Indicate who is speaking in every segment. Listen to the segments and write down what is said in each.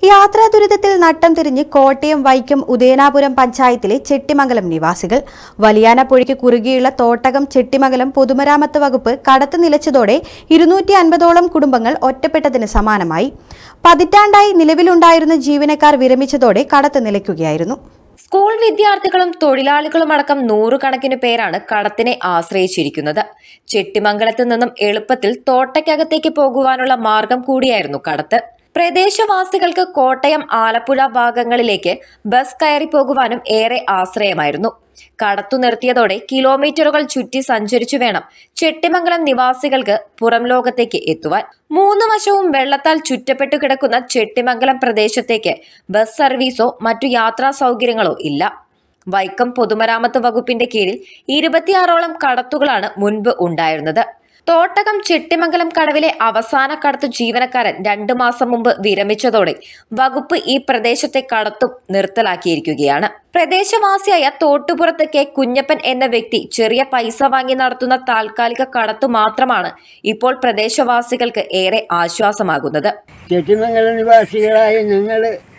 Speaker 1: യാത്രാ ദുരിതത്തിൽ നട്ടം തിരിഞ്ഞ് കോട്ടയം വൈക്കം ഉദയനാപുരം പഞ്ചായത്തിലെ ചെട്ടിമംഗലം നിവാസികൾ വലിയാന പുഴയ്ക്ക് കുറുകെയുള്ള തോട്ടകം ചെട്ടിമംഗലം പൊതുമരാമത്ത് വകുപ്പ് കടത്ത് നിലച്ചതോടെ ഇരുന്നൂറ്റി അൻപതോളം കുടുംബങ്ങൾ ഒറ്റപ്പെട്ടതിന് സമാനമായി പതിറ്റാണ്ടായി നിലവിലുണ്ടായിരുന്ന ജീവനക്കാർ വിരമിച്ചതോടെ കടത്ത് നിലയ്ക്കുകയായിരുന്നു
Speaker 2: സ്കൂൾ വിദ്യാർത്ഥികളും തൊഴിലാളികളും അടക്കം നൂറുകണക്കിന് പേരാണ് കടത്തിനെ ആശ്രയിച്ചിരിക്കുന്നത് ചെട്ടിമംഗലത്ത് നിന്നും എളുപ്പത്തിൽ തോട്ടയ്ക്കകത്തേക്ക് പോകുവാനുള്ള മാർഗം കൂടിയായിരുന്നു കടത്ത് പ്രദേശവാസികൾക്ക് കോട്ടയം ആലപ്പുഴ ഭാഗങ്ങളിലേക്ക് ബസ് കയറി പോകുവാനും ഏറെ ആശ്രയമായിരുന്നു കടത്തു നിർത്തിയതോടെ കിലോമീറ്ററുകൾ ചുറ്റി സഞ്ചരിച്ചു വേണം ചെട്ടിമംഗലം നിവാസികൾക്ക് പുറം ലോകത്തേക്ക് എത്തുവാൻ മൂന്ന് വശവും വെള്ളത്താൽ ചുറ്റപ്പെട്ടു കിടക്കുന്ന ചെട്ടിമംഗലം പ്രദേശത്തേക്ക് ബസ് സർവീസോ മറ്റു യാത്രാ സൗകര്യങ്ങളോ ഇല്ല വൈക്കം പൊതുമരാമത്ത് വകുപ്പിന്റെ കീഴിൽ ഇരുപത്തിയാറോളം കടത്തുകളാണ് മുൻപ് ഉണ്ടായിരുന്നത് തോട്ടകം ചെട്ടിമംഗലം കടവിലെ അവസാന കടത്തു ജീവനക്കാരൻ രണ്ടു മാസം മുമ്പ് വിരമിച്ചതോടെ വകുപ്പ് ഈ പ്രദേശത്തെ കടത്തും നിർത്തലാക്കിയിരിക്കുകയാണ് പ്രദേശവാസിയായ തോട്ടുപുറത്ത് കെ കുഞ്ഞപ്പൻ എന്ന വ്യക്തി ചെറിയ പൈസ വാങ്ങി നടത്തുന്ന താൽക്കാലിക കടത്തു മാത്രമാണ് ഇപ്പോൾ പ്രദേശവാസികൾക്ക് ഏറെ ആശ്വാസമാകുന്നത്
Speaker 3: ചെട്ടിമംഗലം നിവാസികളായ ഞങ്ങൾ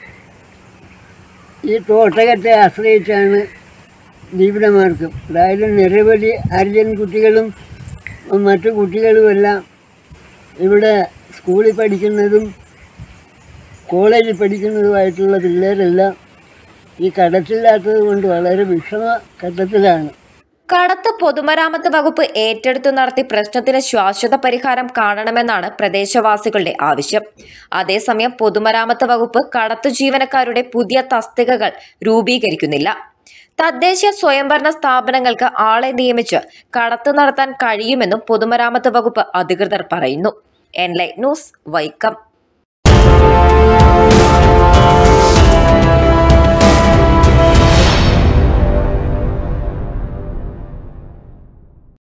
Speaker 3: ഈ തോട്ടകത്തെ ആശ്രയിച്ചാണ് ജീവിതമാർഗം അതായത് നിരവധി ഹരിജൻ കുട്ടികളും മറ്റു കുട്ടികളുമെല്ലാം ഇവിടെ സ്കൂളിൽ പഠിക്കുന്നതും കോളേജിൽ പഠിക്കുന്നതുമായിട്ടുള്ള പിള്ളേരെല്ലാം ഈ കടത്തില്ലാത്തത് കൊണ്ട് വളരെ വിഷമ ഘട്ടത്തിലാണ്
Speaker 2: കടത്ത് പൊതുമരാമത്ത് വകുപ്പ് ഏറ്റെടുത്തു നടത്തി പ്രശ്നത്തിന് ശാശ്വത പരിഹാരം കാണണമെന്നാണ് പ്രദേശവാസികളുടെ ആവശ്യം അതേസമയം പൊതുമരാമത്ത് വകുപ്പ് കടത്തു ജീവനക്കാരുടെ പുതിയ തസ്തികകൾ രൂപീകരിക്കുന്നില്ല തദ്ദേശ സ്വയംഭരണ സ്ഥാപനങ്ങൾക്ക് ആളെ നിയമിച്ച് കടത്ത് നടത്താൻ കഴിയുമെന്നും പൊതുമരാമത്ത് വകുപ്പ് അധികൃതർ പറയുന്നു എൻലൈറ്റ് ന്യൂസ് വൈക്കം